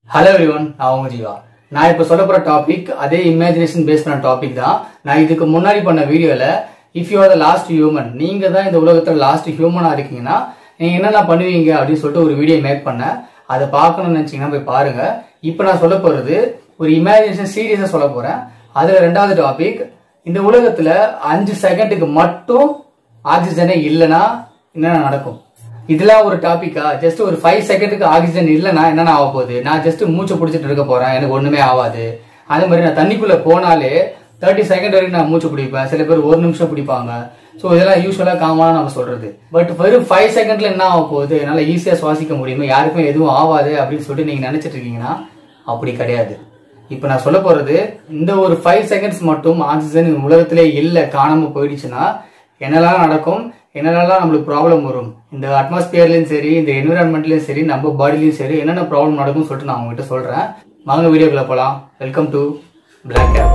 hello everyone நான் உங்க ஜீவா நான் இப்போ சொல்ல போற டாபிக் அதே இமேஜினேஷன் பேஸ் பண்ண டாபிக் தான் நான் இதுக்கு முன்னாடி பண்ண வீடியோல if you are the last human நீங்க தான் இந்த உலகத்துல லாஸ்ட் ஹியூமனா இருக்கீங்கன்னா நீங்க என்னென்ன பண்ணுவீங்க அப்படின்னு சொல்லிட்டு ஒரு வீடியோ மேக் பண்ணேன் அதை பார்க்கணும்னு நினைச்சீங்கன்னா போய் பாருங்க இப்போ நான் சொல்ல போறது ஒரு இமேஜினேஷன் சீரியஸா சொல்ல போறேன் அதுல ரெண்டாவது டாபிக் இந்த உலகத்துல அஞ்சு செகண்டுக்கு மட்டும் ஆக்சிஜனே இல்லைன்னா என்னென்ன நடக்கும் இதெல்லாம் ஒரு டாபிக்கா ஜஸ்ட் ஒரு ஃபைவ் செகண்டுக்கு ஆக்சிஜன் இல்லைன்னா என்னென்ன ஆக போகுது நான் ஜஸ்ட் மூச்சை பிடிச்சிட்டு இருக்க போறேன் எனக்கு ஒண்ணுமே ஆகாது அதே மாதிரி நான் தண்ணிக்குள்ள போனாலே தேர்ட்டி செகண்ட் வரைக்கும் நான் மூச்சு பிடிப்பேன் சில பேர் ஒரு நிமிஷம் பிடிப்பாங்க ஸோ இதெல்லாம் யூஸ்வலா காமனா நம்ம சொல்றது பட் வெறும் ஃபைவ் செகண்ட்ல என்ன ஆக போகுது என்னால ஈஸியா சுவாசிக்க முடியுமா யாருக்குமே எதுவும் ஆகாது அப்படின்னு சொல்லிட்டு நீங்க நினைச்சிட்டு இருக்கீங்கன்னா அப்படி கிடையாது இப்போ நான் சொல்ல போறது இந்த ஒரு ஃபைவ் செகண்ட்ஸ் மட்டும் ஆக்சிஜன் இந்த உலகத்திலே இல்லை காணாம போயிடுச்சுன்னா என்னெல்லாம் நடக்கும் என்னென்னலாம் நம்மளுக்கு ப்ராப்ளம் வரும் இந்த அட்மாஸ்பியர்லயும் சரி இந்த என்விரான்மெண்ட்லயும் சரி நம்ம பாடிலையும் சரி என்னென்ன ப்ராப்ளம் நடக்கும்னு சொல்லிட்டு நான் உங்ககிட்ட சொல்றேன் வாங்க வீடியோக்குள்ள போலாம் வெல்கம் டு பிளாக் கேப்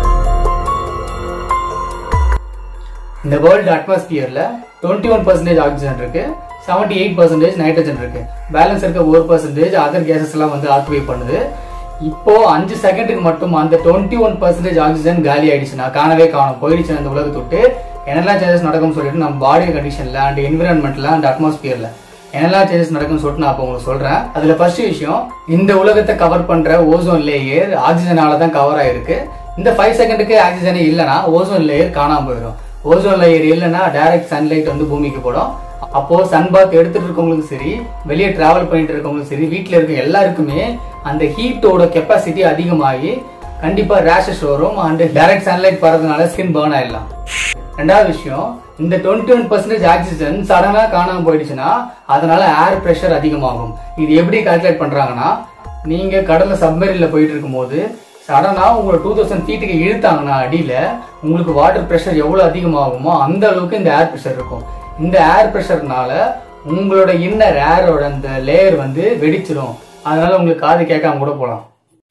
இந்த வேர்ல்டு அட்மாஸ்பியர்ல டுவெண்ட்டி ஒன் பர்சன்டேஜ் ஆக்சிஜன் இருக்கு செவன்டி எயிட் பர்சன்டேஜ் நைட்ரஜன் இருக்கு பேலன்ஸ் இருக்க ஒரு பர்சன்டேஜ் அதர் கேசஸ் எல்லாம் வந்து ஆக்குபை பண்ணுது இப்போ அஞ்சு செகண்டுக்கு மட்டும் அந்த டுவெண்ட்டி ஒன் பர்சன்டேஜ் ஆக்சிஜன் காலி ஆயிடுச்சுன்னா காணவே காணும் போயிடுச்சு அந்த உலகத்தை விட்டு என்னெல்லாம் சேஞ்சஸ் நடக்கும்னு சொல்லிட்டு நம்ம பாடி கண்டிஷன்ல அண்ட் என்விரான்மெண்ட்ல அண்ட் அட்மாஸ்பியர்ல என்னெல்லாம் சேஞ்சஸ் நடக்கும்னு சொல்லிட்டு நான் இப்போ உங்களுக்கு சொல்றேன் அதுல ஃபர்ஸ்ட் விஷயம் இந்த உலகத்தை கவர் பண்ற ஓசோன் லேயர் ஆக்சிஜனால தான் கவர் ஆயிருக்கு இந்த ஃபைவ் செகண்டுக்கு ஆக்சிஜனே இல்லைன்னா ஓசோன் லேயர் காணாம போயிடும் ஓசோன் லேயர் இல்லைன்னா டைரக்ட் சன்லைட் வந்து பூமிக்கு போடும் அப்போ சன் பாத் எடுத்துட்டு இருக்கவங்களுக்கும் சரி வெளியே டிராவல் பண்ணிட்டு இருக்கவங்களுக்கும் சரி வீட்டில் இருக்க எல்லாருக்குமே அந்த ஹீட்டோட கெப்பாசிட்டி அதிகமாகி கண்டிப்பா ரேஷஸ் வரும் அண்ட் டைரக்ட் சன்லைட் பறதுனால ஸ்கின் பேர்ன் ஆயிடலாம் ரெண்டாவது விஷயம் இந்த டுவெண்ட்டி ஒன் பர்சன்டேஜ் ஆக்சிஜன் சடனா காணாம போயிடுச்சுன்னா அதனால ஏர் பிரஷர் அதிகமாகும் இது எப்படி கால்குலேட் பண்றாங்கன்னா நீங்க கடல்ல சப்மரீன்ல போயிட்டு இருக்கும்போது சடனா உங்களை டூ தௌசண்ட் ஃபீட்டுக்கு இழுத்தாங்கன்னா அடியில உங்களுக்கு வாட்டர் ப்ரெஷர் எவ்வளவு அதிகமாகுமோ அந்த அளவுக்கு இந்த ஏர் ப்ரெஷர் இருக்கும் இந்த ஏர் ப்ரெஷர்னால உங்களோட இன்னர் ஏரோட அந்த லேயர் வந்து வெடிச்சிடும் அதனால உங்களுக்கு காது கேட்காம கூட போலாம்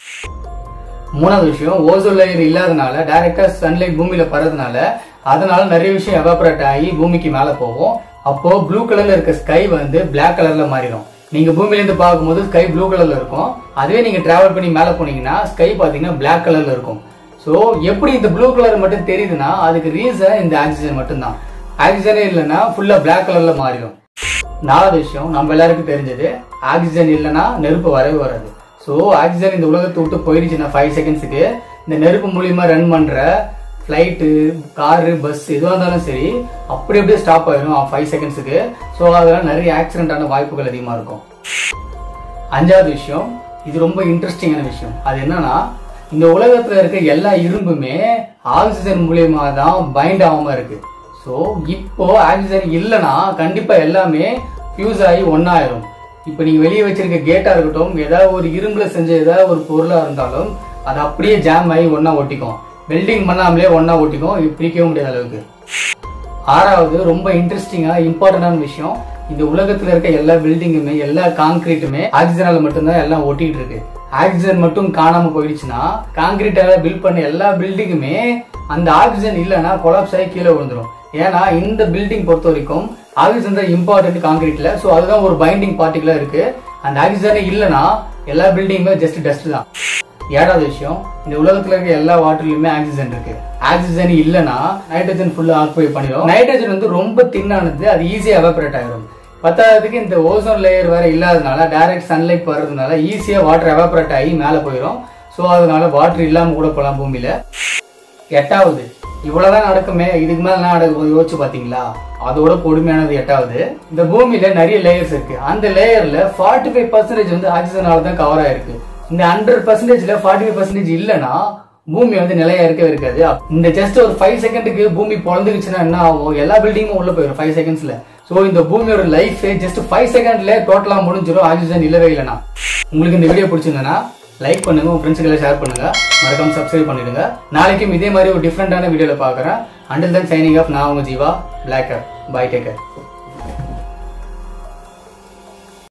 மூணாவது விஷயம் ஓசோன் லேயர் இல்லாதனால டைரக்டா சன்லைட் பூமியில பறதுனால அதனால நிறைய விஷயம் எவாபரேட் ஆகி பூமிக்கு மேல போகும் அப்போ ப்ளூ கலர்ல இருக்க ஸ்கை வந்து பிளாக் கலர்ல மாறிடும் நீங்க பூமியில இருந்து பார்க்கும்போது ஸ்கை ப்ளூ கலர்ல இருக்கும் அதுவே நீங்க டிராவல் பண்ணி மேல போனீங்கன்னா ஸ்கை பாத்தீங்கன்னா பிளாக் கலர்ல இருக்கும் சோ எப்படி இந்த ப்ளூ கலர் மட்டும் தெரியுதுன்னா அதுக்கு ரீசன் இந்த ஆக்சிஜன் மட்டும்தான் ஆக்சிஜனே இல்லைன்னா ஃபுல்லா பிளாக் கலர்ல மாறிடும் நாலாவது விஷயம் நம்ம எல்லாருக்கும் தெரிஞ்சது ஆக்சிஜன் இல்லைன்னா நெருப்பு வரவே வராது ஸோ ஆக்சிஜன் இந்த உலகத்தை விட்டு போயிடுச்சுன்னா ஃபைவ் செகண்ட்ஸுக்கு இந்த நெருப்பு மூலியமா ரன் பண்ற ஃப்ளைட்டு காரு பஸ் எதுவாக இருந்தாலும் சரி அப்படி அப்படியே ஸ்டாப் ஆயிடும் ஃபைவ் செகண்ட்ஸுக்கு ஸோ அதெல்லாம் நிறைய ஆக்சிடென்டான வாய்ப்புகள் அதிகமாக இருக்கும் அஞ்சாவது விஷயம் இது ரொம்ப இன்ட்ரெஸ்டிங்கான விஷயம் அது என்னன்னா இந்த உலகத்துல இருக்க எல்லா இரும்புமே ஆக்சிஜன் மூலியமா தான் பைண்ட் ஆகாம இருக்கு ஸோ இப்போ ஆக்சிஜன் இல்லைன்னா கண்டிப்பா எல்லாமே ஃபியூஸ் ஆகி ஒன்னாயிரும் இப்போ நீங்க வெளியே வச்சிருக்க கேட்டா இருக்கட்டும் ஏதாவது ஒரு இரும்புல செஞ்ச ஏதாவது ஒரு பொருளா இருந்தாலும் அது அப்படியே ஜாம் ஆகி ஒன்னா ஒட்டிக்கும் வெல்டிங் பண்ணாமலே ஒன்னா ஒட்டிக்கும் இது பிரிக்கவே முடியாத அளவுக்கு ஆறாவது ரொம்ப இன்ட்ரெஸ்டிங்கா இம்பார்ட்டன்டான விஷயம் இந்த உலகத்துல இருக்க எல்லா பில்டிங்குமே எல்லா காங்கிரீட்டுமே ஆக்சிஜனால மட்டும்தான் எல்லாம் ஒட்டிட்டு இருக்கு ஆக்சிஜன் மட்டும் காணாம போயிடுச்சுன்னா காங்கிரீட்டால பில்ட் பண்ண எல்லா பில்டிங்குமே அந்த ஆக்சிஜன் இல்லைன்னா கொலாப்ஸ் ஆகி கீழே விழுந்துரும் ஏன்னா இந்த பில்டிங் பொறுத்த வரைக்கும் ஆக்சிஜன் தான் இம்பார்ட்டன்ட் காங்கிரீட்ல ஸோ அதுதான் ஒரு பைண்டிங் பார்ட்டிகளா இருக்கு அந்த ஆக்சிஜனே இல்லைன்னா எல்லா பில்டிங்குமே ஜஸ்ட் டஸ்ட் தான் ஏழாவது விஷயம் இந்த உலகத்துல இருக்க எல்லா வாட்டர்லயுமே ஆக்சிஜன் இருக்கு ஆக்சிஜன் இல்லைன்னா நைட்ரஜன் ஃபுல்லா ஆக்குபை பண்ணிடும் நைட்ரஜன் வந்து ரொம்ப தின்னானது அது ஈஸியா எவாபரேட் ஆயிரும் பத்தாவதுக்கு இந்த ஓசோன் லேயர் வேற இல்லாதனால டைரக்ட் சன்லைட் வர்றதுனால ஈஸியா வாட்டர் எவாபரேட் ஆகி மேல போயிடும் ஸோ அதனால வாட்டர் இல்லாம கூட போகலாம் பூமியில எட்டாவது இவ்வளவுதான் நடக்குமே இதுக்கு மேல என்ன நடக்கும் யோசிச்சு பாத்தீங்களா அதோட கொடுமையானது எட்டாவது இந்த பூமியில நிறைய லேயர்ஸ் இருக்கு அந்த லேயர்ல ஃபார்ட்டி ஃபைவ் பர்சன்டேஜ் வந்து ஆக்சிஜனால தான் கவர் ஆயிருக்கு இந்த ஹண்ட்ரட் பர்சன்டேஜ்ல ஃபார்ட்டி ஃபைவ் பர்சன்டேஜ் இல்லைன்னா பூமி வந்து நிலையா இருக்கவே இருக்காது இந்த ஜஸ்ட் ஒரு ஃபைவ் செகண்டுக்கு பூமி பொழந்துக்குச்சுன்னா என்ன ஆகும் எல்லா பில்டிங்கும் உள்ள போயிடும் ஃபைவ் செகண்ட்ஸ்ல ஸோ இந்த பூமியோட லைஃப் ஜஸ்ட் ஃபைவ் செகண்ட்ல டோட்டலா முடிஞ்சிடும் ஆக்சிஜன் இல்லவே இல்லைனா உங்களுக்கு இந்த வீடியோ பிடிச்சிருந்தனா லைக் பண்ணுங்க உங்க ஃப்ரெண்ட்ஸுக்கு ஷேர் பண்ணுங்க மறக்காம சப்ஸ்கிரைப் பண்ணிடுங்க நாளைக்கும் இதே மாதிரி ஒரு டிஃப்ரெண்டான வீடியோல பாக்குறேன் அண்டில் தன் சைனிங் ஆஃப் நான் உங்க ஜீவா பிளாக் பாய் டேக்கர்